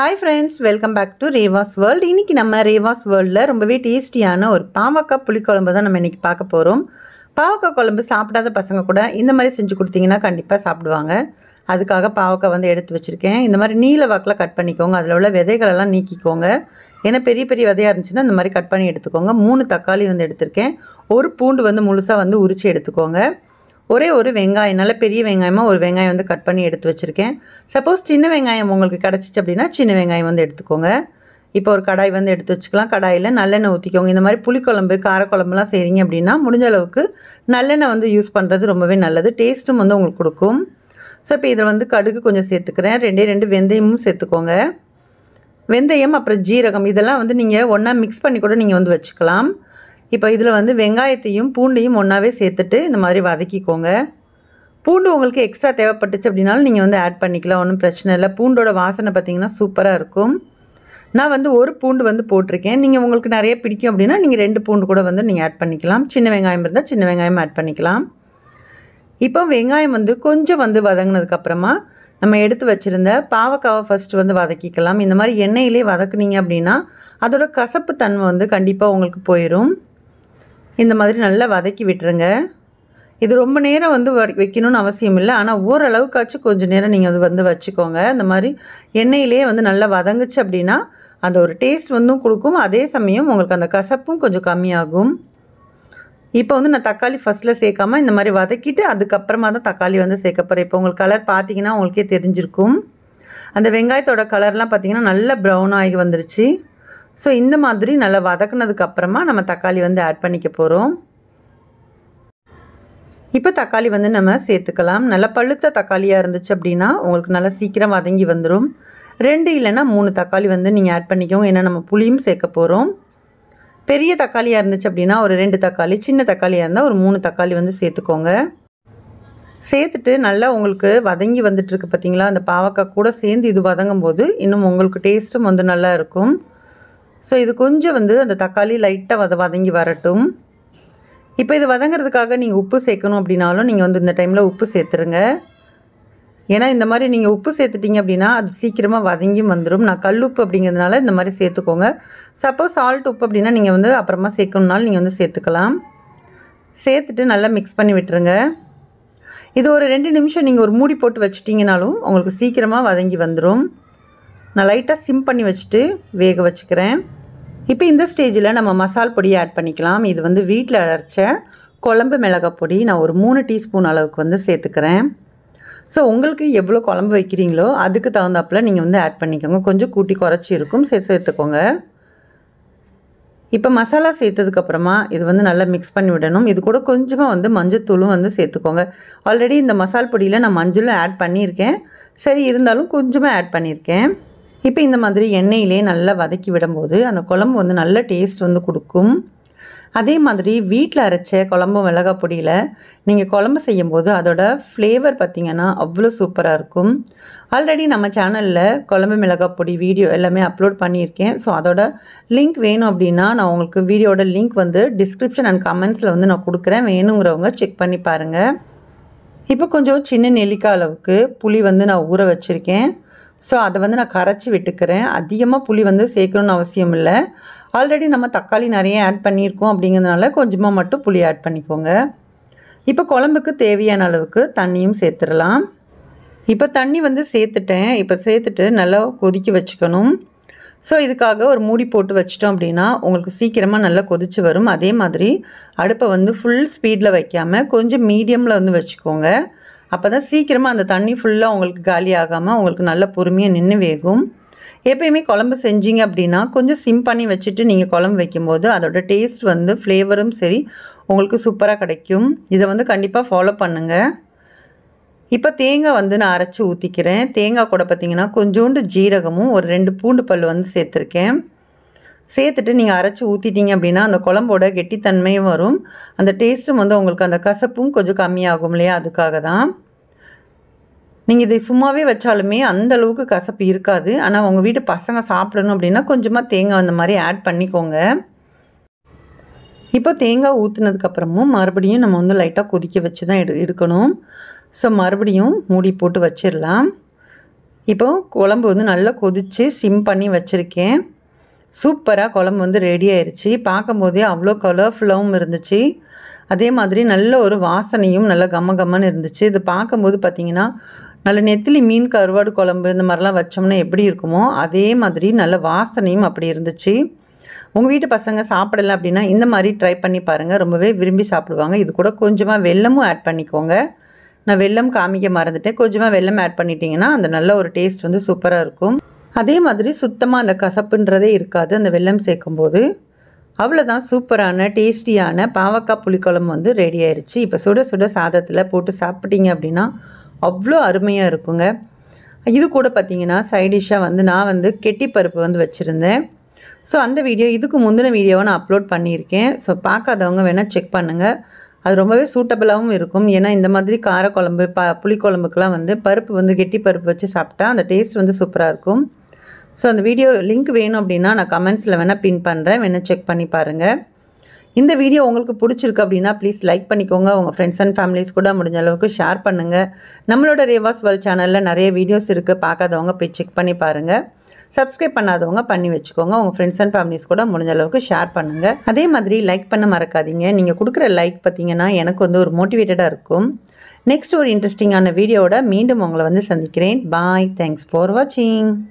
hi friends welcome back to Revas world இன்றைக்கி நம்ம ரேவாஸ் வேர்ல்டில் ரொம்பவே டேஸ்டியான ஒரு பாவக்காய் புளிக்குழம்பு தான் நம்ம இன்றைக்கி பார்க்க போகிறோம் பாவக்காய் குழம்பு சாப்பிடாத பசங்க கூட இந்த மாதிரி செஞ்சு கொடுத்தீங்கன்னா கண்டிப்பாக சாப்பிடுவாங்க அதுக்காக பாவக்காய் வந்து எடுத்து வச்சுருக்கேன் இந்த மாதிரி நீல வாக்கில் கட் பண்ணிக்கோங்க அதில் உள்ள விதைகளெல்லாம் நீக்கிக்கோங்க ஏன்னா பெரிய பெரிய விதையாக இருந்துச்சுன்னா இந்த மாதிரி கட் பண்ணி எடுத்துக்கோங்க மூணு தக்காளி வந்து எடுத்திருக்கேன் ஒரு பூண்டு வந்து முழுசாக வந்து உரித்து எடுத்துக்கோங்க ஒரே ஒரு வெங்காயம் நல்ல பெரிய வெங்காயமாக ஒரு வெங்காயம் வந்து கட் பண்ணி எடுத்து வச்சுருக்கேன் சப்போஸ் சின்ன வெங்காயம் உங்களுக்கு கிடச்சிச்சு அப்படின்னா சின்ன வெங்காயம் வந்து எடுத்துக்கோங்க இப்போ ஒரு கடாய் வந்து எடுத்து வச்சுக்கலாம் கடாயில் நல்லெண்ணெய் ஊற்றிக்கோங்க இந்த மாதிரி புளிக்குழம்பு காரக்குழம்புலாம் செய்கிறீங்க அப்படின்னா முடிஞ்ச அளவுக்கு நல்லெண்ணெய் வந்து யூஸ் பண்ணுறது ரொம்பவே நல்லது டேஸ்ட்டும் வந்து உங்களுக்கு கொடுக்கும் ஸோ இப்போ இதில் வந்து கடுகு கொஞ்சம் சேர்த்துக்கிறேன் ரெண்டே ரெண்டு வெந்தயமும் சேர்த்துக்கோங்க வெந்தயம் அப்புறம் ஜீரகம் இதெல்லாம் வந்து நீங்கள் ஒன்றா மிக்ஸ் பண்ணி கூட நீங்கள் வந்து வச்சுக்கலாம் இப்போ இதில் வந்து வெங்காயத்தையும் பூண்டையும் ஒன்றாவே சேர்த்துட்டு இந்த மாதிரி வதக்கிக்கோங்க பூண்டு உங்களுக்கு எக்ஸ்ட்ரா தேவைப்பட்டுச்சு அப்படின்னாலும் நீங்கள் வந்து ஆட் பண்ணிக்கலாம் ஒன்றும் பிரச்சனை இல்லை பூண்டோட வாசனை பார்த்தீங்கன்னா சூப்பராக இருக்கும் நான் வந்து ஒரு பூண்டு வந்து போட்டிருக்கேன் நீங்கள் உங்களுக்கு நிறைய பிடிக்கும் அப்படின்னா நீங்கள் ரெண்டு பூண்டு கூட வந்து நீங்கள் ஆட் பண்ணிக்கலாம் சின்ன வெங்காயம் இருந்தால் சின்ன வெங்காயம் ஆட் பண்ணிக்கலாம் இப்போ வெங்காயம் வந்து கொஞ்சம் வந்து வதங்கினதுக்கப்புறமா நம்ம எடுத்து வச்சுருந்த பாவக்காவை ஃபஸ்ட்டு வந்து வதக்கிக்கலாம் இந்த மாதிரி எண்ணெயிலே வதக்குனீங்க அப்படின்னா அதோட கசப்பு தன்மை வந்து கண்டிப்பாக உங்களுக்கு போயிடும் இந்த மாதிரி நல்லா வதக்கி விட்டுருங்க இது ரொம்ப நேரம் வந்து வ- வைக்கணும்னு அவசியம் இல்லை ஆனால் ஓரளவுக்காச்சும் கொஞ்சம் நேரம் நீங்கள் அது வந்து வச்சுக்கோங்க இந்த மாதிரி எண்ணெயிலே வந்து நல்லா வதங்குச்சு அப்படின்னா அந்த ஒரு டேஸ்ட் வந்தும் கொடுக்கும் அதே சமயம் உங்களுக்கு அந்த கசப்பும் கொஞ்சம் கம்மியாகும் இப்போ வந்து நான் தக்காளி ஃபஸ்ட்டில் சேர்க்காம இந்த மாதிரி வதக்கிட்டு அதுக்கப்புறமா தான் தக்காளி வந்து சேர்க்க போகிறேன் இப்போ உங்களுக்கு கலர் பார்த்தீங்கன்னா உங்களுக்கே தெரிஞ்சிருக்கும் அந்த வெங்காயத்தோட கலர்லாம் பார்த்தீங்கன்னா நல்ல ப்ரௌன் ஆகி வந்துருச்சு ஸோ இந்த மாதிரி நல்லா வதக்குனதுக்கு அப்புறமா நம்ம தக்காளி வந்து ஆட் பண்ணிக்க போகிறோம் இப்போ தக்காளி வந்து நம்ம சேர்த்துக்கலாம் நல்லா பழுத்த தக்காளியாக இருந்துச்சு அப்படின்னா உங்களுக்கு நல்லா சீக்கிரம் வதங்கி வந்துடும் ரெண்டு இல்லைன்னா மூணு தக்காளி வந்து நீங்கள் ஆட் பண்ணிக்கோங்க ஏன்னா நம்ம புளியும் சேர்க்க போகிறோம் பெரிய தக்காளியாக இருந்துச்சு அப்படின்னா ஒரு ரெண்டு தக்காளி சின்ன தக்காளியாக இருந்தால் ஒரு மூணு தக்காளி வந்து சேர்த்துக்கோங்க சேர்த்துட்டு நல்லா உங்களுக்கு வதங்கி வந்துட்டு இருக்கு பார்த்தீங்களா அந்த பாவக்காய் கூட சேர்ந்து இது வதங்கும் போது இன்னும் உங்களுக்கு டேஸ்ட்டும் வந்து நல்லா இருக்கும் ஸோ இது கொஞ்சம் வந்து அந்த தக்காளி லைட்டாக வத வதங்கி வரட்டும் இப்போ இது வதங்கிறதுக்காக நீங்கள் உப்பு சேர்க்கணும் அப்படின்னாலும் நீங்கள் வந்து இந்த டைமில் உப்பு சேர்த்துருங்க ஏன்னா இந்த மாதிரி நீங்கள் உப்பு சேர்த்துட்டீங்க அப்படின்னா அது சீக்கிரமாக வதங்கியும் வந்துடும் நான் கல் உப்பு அப்படிங்கிறதுனால இந்த மாதிரி சேர்த்துக்கோங்க சப்போஸ் சால்ட் உப்பு அப்படின்னா நீங்கள் வந்து அப்புறமா சேர்க்கணுனாலும் நீங்கள் வந்து சேர்த்துக்கலாம் சேர்த்துட்டு நல்லா மிக்ஸ் பண்ணி விட்டுருங்க இது ஒரு ரெண்டு நிமிஷம் நீங்கள் ஒரு மூடி போட்டு வச்சிட்டிங்கனாலும் உங்களுக்கு சீக்கிரமாக வதங்கி வந்துடும் நான் லைட்டாக சிம் பண்ணி வச்சுட்டு வேக வச்சுக்கிறேன் இப்போ இந்த ஸ்டேஜில் நம்ம மசால் பொடியை ஆட் பண்ணிக்கலாம் இது வந்து வீட்டில் அரைச்ச குழம்பு மிளகாய் பொடி நான் ஒரு மூணு டீஸ்பூன் அளவுக்கு வந்து சேர்த்துக்கிறேன் ஸோ உங்களுக்கு எவ்வளோ குழம்பு வைக்கிறீங்களோ அதுக்கு தகுந்தாப்புல நீங்கள் வந்து ஆட் பண்ணிக்கோங்க கொஞ்சம் கூட்டி குறைச்சி இருக்கும் சே சேர்த்துக்கோங்க இப்போ மசாலா சேர்த்ததுக்கப்புறமா இது வந்து நல்லா மிக்ஸ் பண்ணி விடணும் இது கூட கொஞ்சமாக வந்து மஞ்சத்தூளும் வந்து சேர்த்துக்கோங்க ஆல்ரெடி இந்த மசால் பொடியில் நான் மஞ்சளும் ஆட் பண்ணியிருக்கேன் சரி இருந்தாலும் கொஞ்சமாக ஆட் பண்ணியிருக்கேன் இப்போ இந்த மாதிரி எண்ணெயிலே நல்லா வதக்கி விடும்போது அந்த குழம்பு வந்து நல்ல டேஸ்ட் வந்து கொடுக்கும் அதே மாதிரி வீட்டில் அரைச்ச குழம்பு மிளகாய் பொடியில் நீங்கள் குழம்பு செய்யும்போது அதோட ஃப்ளேவர் பார்த்தீங்கன்னா அவ்வளோ சூப்பராக இருக்கும் ஆல்ரெடி நம்ம சேனலில் குழம்பு மிளகாய் பொடி வீடியோ எல்லாமே அப்லோட் பண்ணியிருக்கேன் ஸோ அதோட லிங்க் வேணும் அப்படின்னா நான் உங்களுக்கு வீடியோட லிங்க் வந்து டிஸ்கிரிப்ஷன் அண்ட் கமெண்ட்ஸில் வந்து நான் கொடுக்குறேன் வேணுங்கிறவங்க செக் பண்ணி பாருங்கள் இப்போ கொஞ்சம் சின்ன நெல்லிக்காய் அளவுக்கு புளி வந்து நான் ஊற வச்சுருக்கேன் ஸோ அதை வந்து நான் கரைச்சி விட்டுக்கிறேன் அதிகமாக புளி வந்து சேர்க்கணும்னு அவசியம் இல்லை ஆல்ரெடி நம்ம தக்காளி நிறைய ஆட் பண்ணியிருக்கோம் அப்படிங்கிறதுனால கொஞ்சமாக மட்டும் புளி ஆட் பண்ணிக்கோங்க இப்போ குழம்புக்கு தேவையான அளவுக்கு தண்ணியும் சேர்த்துடலாம் இப்போ தண்ணி வந்து சேர்த்துட்டேன் இப்போ சேர்த்துட்டு நல்லா கொதிக்க வச்சுக்கணும் ஸோ இதுக்காக ஒரு மூடி போட்டு வச்சிட்டோம் அப்படின்னா உங்களுக்கு சீக்கிரமாக நல்லா கொதிச்சு வரும் அதே மாதிரி அடுப்பை வந்து ஃபுல் ஸ்பீடில் வைக்காமல் கொஞ்சம் மீடியமில் வந்து வச்சுக்கோங்க அப்போ தான் சீக்கிரமாக அந்த தண்ணி ஃபுல்லாக உங்களுக்கு காலி ஆகாமல் உங்களுக்கு நல்ல பொறுமையாக நின்று வேகும் எப்பயுமே குழம்பு செஞ்சீங்க அப்படின்னா கொஞ்சம் சிம் பண்ணி வச்சுட்டு நீங்கள் குழம்பு வைக்கும்போது அதோட டேஸ்ட் வந்து ஃப்ளேவரும் சரி உங்களுக்கு சூப்பராக கிடைக்கும் இதை வந்து கண்டிப்பாக ஃபாலோ பண்ணுங்கள் இப்போ தேங்காய் வந்து நான் அரைச்சி ஊற்றிக்கிறேன் தேங்காய் கூட பார்த்தீங்கன்னா கொஞ்சோண்டு ஜீரகமும் ஒரு ரெண்டு பூண்டு பல் வந்து சேர்த்துருக்கேன் சேர்த்துட்டு நீங்கள் அரைச்சி ஊற்றிட்டீங்க அப்படின்னா அந்த குழம்போட கெட்டித்தன்மையும் வரும் அந்த டேஸ்ட்டும் வந்து உங்களுக்கு அந்த கசப்பும் கொஞ்சம் கம்மியாகும் இல்லையா அதுக்காக தான் நீங்கள் இதை சும்மாவே வச்சாலுமே அந்த அளவுக்கு கசப்பு இருக்காது ஆனால் உங்கள் வீட்டு பசங்க சாப்பிடணும் அப்படின்னா கொஞ்சமாக தேங்காய் அந்த மாதிரி ஆட் பண்ணிக்கோங்க இப்போ தேங்காய் ஊற்றுனதுக்கப்புறமும் மறுபடியும் நம்ம வந்து லைட்டாக கொதிக்க வச்சு தான் எடு எடுக்கணும் ஸோ மறுபடியும் மூடி போட்டு வச்சிடலாம் இப்போ குழம்பு வந்து நல்லா கொதித்து சிம் பண்ணி வச்சுருக்கேன் சூப்பராக குழம்பு வந்து ரெடி ஆயிடுச்சு பார்க்கும்போதே அவ்வளோ கலர்ஃபுல்லாகவும் இருந்துச்சு அதே மாதிரி நல்ல ஒரு வாசனையும் நல்ல கம கம்மன்னு இருந்துச்சு இது பார்க்கும்போது பார்த்திங்கன்னா நல்ல நெத்திலி மீன் கருவாடு குழம்பு இந்த மாதிரிலாம் வச்சோம்னா எப்படி இருக்குமோ அதே மாதிரி நல்ல வாசனையும் அப்படி இருந்துச்சு உங்கள் வீட்டு பசங்க சாப்பிடல அப்படின்னா இந்த மாதிரி ட்ரை பண்ணி பாருங்கள் ரொம்பவே விரும்பி சாப்பிடுவாங்க இது கூட கொஞ்சமாக வெல்லமும் ஆட் பண்ணிக்கோங்க நான் வெல்லம் காமிக்க மறந்துட்டேன் கொஞ்சமாக வெல்லம் ஆட் பண்ணிட்டீங்கன்னா அந்த நல்ல ஒரு டேஸ்ட் வந்து சூப்பராக இருக்கும் அதே மாதிரி சுத்தமாக அந்த கசப்புன்றதே இருக்காது அந்த வெல்லம் சேர்க்கும்போது அவ்வளோதான் சூப்பரான டேஸ்டியான பாவக்காய் புளிக்குழம்பு வந்து ரெடி ஆயிருச்சு இப்போ சுட சுட சாதத்தில் போட்டு சாப்பிட்டீங்க அப்படின்னா அவ்வளோ அருமையாக இருக்குங்க இது கூட பார்த்தீங்கன்னா சைடிஷ்ஷாக வந்து நான் வந்து கெட்டி பருப்பு வந்து வச்சுருந்தேன் ஸோ அந்த வீடியோ இதுக்கு முந்தின வீடியோவை நான் அப்லோட் பண்ணியிருக்கேன் ஸோ பார்க்காதவங்க வேணால் செக் பண்ணுங்கள் அது ரொம்பவே சூட்டபிளாகவும் இருக்கும் ஏன்னா இந்த மாதிரி காரக்குழம்பு ப புளிக்குழம்புக்கெலாம் வந்து பருப்பு வந்து கெட்டி பருப்பு வச்சு சாப்பிட்டா அந்த டேஸ்ட் வந்து சூப்பராக இருக்கும் ஸோ அந்த வீடியோ லிங்க் வேணும் அப்படின்னா நான் கமெண்ட்ஸில் வேணால் பின் பண்ணுறேன் வேணால் செக் பண்ணி பாருங்கள் இந்த வீடியோ உங்களுக்கு பிடிச்சிருக்கு அப்படின்னா ப்ளீஸ் லைக் பண்ணிக்கோங்க உங்கள் ஃப்ரெண்ட்ஸ் அண்ட் ஃபேமிலிஸ் கூட முடிஞ்ச அளவுக்கு ஷேர் பண்ணுங்கள் நம்மளோட ரேவாஸ் வேர்ல்ட் சேனலில் நிறைய வீடியோஸ் இருக்குது பார்க்காதவங்க போய் செக் பண்ணி பாருங்கள் சப்ஸ்கிரைப் பண்ணாதவங்க பண்ணி வச்சுக்கோங்க உங்கள் ஃப்ரெண்ட்ஸ் அண்ட் ஃபேமிலிஸ் கூட முடிஞ்ச அளவுக்கு ஷேர் பண்ணுங்கள் அதே மாதிரி லைக் பண்ண மறக்காதீங்க நீங்கள் கொடுக்குற லைக் பார்த்தீங்கன்னா எனக்கு வந்து ஒரு மோட்டிவேட்டடாக இருக்கும் நெக்ஸ்ட் ஒரு இன்ட்ரெஸ்டிங்கான வீடியோவோட மீண்டும் உங்களை வந்து சந்திக்கிறேன் பாய் தேங்க்ஸ் ஃபார் வாட்சிங்